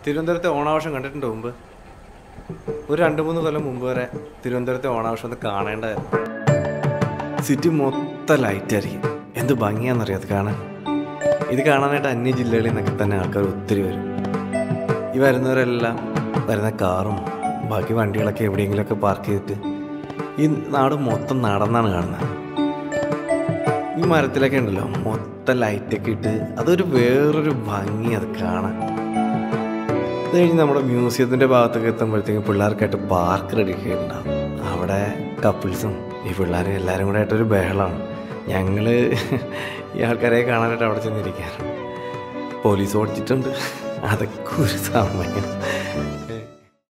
തിരുവനന്തപുരത്തെ ഓണാഘോഷം കണ്ടിട്ടുണ്ടോ മുമ്പ് ഒരു രണ്ട് മൂന്ന് കൊല്ലം മുമ്പ് വരെ തിരുവനന്തപുരത്തെ ഓണാഘോഷം ഒന്ന് കാണേണ്ടതായിരുന്നു സിറ്റി മൊത്തം ലൈറ്റായിരിക്കും എന്ത് ഭംഗിയാണെന്നറിയാം അത് കാണാൻ ഇത് കാണാനായിട്ട് അന്യ ജില്ലകളിൽ നിന്നൊക്കെ തന്നെ ആൾക്കാർ ഒത്തിരി വരും ഈ വരുന്നവരെല്ലാം വരുന്ന കാറും ബാക്കി വണ്ടികളൊക്കെ എവിടെയെങ്കിലുമൊക്കെ പാർക്ക് ചെയ്തിട്ട് ഈ നാട് മൊത്തം നടന്നാണ് കാണുന്നത് ഈ മരത്തിലൊക്കെ ഉണ്ടല്ലോ മൊത്തം ലൈറ്റൊക്കെ ഇട്ട് അതൊരു വേറൊരു ഭംഗി അത് കാണാൻ അത് കഴിഞ്ഞ് നമ്മുടെ മ്യൂസിയത്തിൻ്റെ ഭാഗത്തൊക്കെ എത്തുമ്പോഴത്തേക്കും പിള്ളേർക്കായിട്ട് പാർക്ക് റെഡി ഉണ്ടാവും അവിടെ കപ്പിൾസും ഈ പിള്ളേരും എല്ലാവരും കൂടെ ആയിട്ടൊരു ബഹളമാണ് ഞങ്ങൾ ഈ ആൾക്കാരെ കാണാനായിട്ട് അവിടെ ചെന്നിരിക്കാറ് പോലീസ് ഓടിച്ചിട്ടുണ്ട് അതൊക്കെ ഒരു സമയം